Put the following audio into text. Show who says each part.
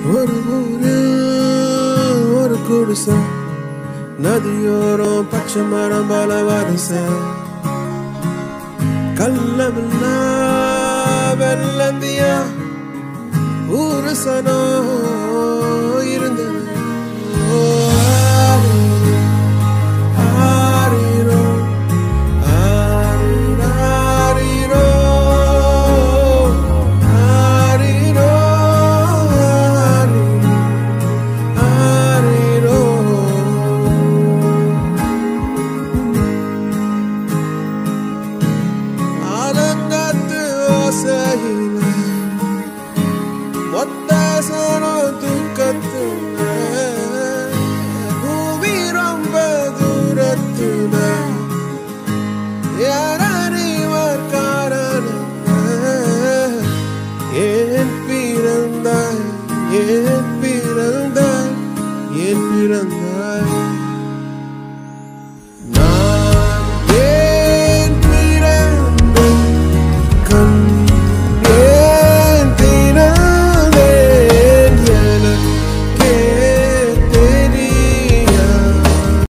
Speaker 1: ஒரு ஊரு ஒரு குடிசை நதியோரம் பச்சை மரம் பல வரிசை கள்ளமில்லா வெள்ளந்தியா ஊரு சனோ இருந்தது ஓ, ஆரிரோ, ஆரிராரிரோ, ஆரிரோ, ஆரிரோ, ஆரிரோ. ஆலங்காத்து ஓசையில ஒத்தாசனம் தூக்கத்துல பூமி ரொம்ப தூரத்துல யாரறிவர் காரணம் ஏன் பிறந்தாய் ஏன் பிறந்தாய் ஏன் பிறந்தாய்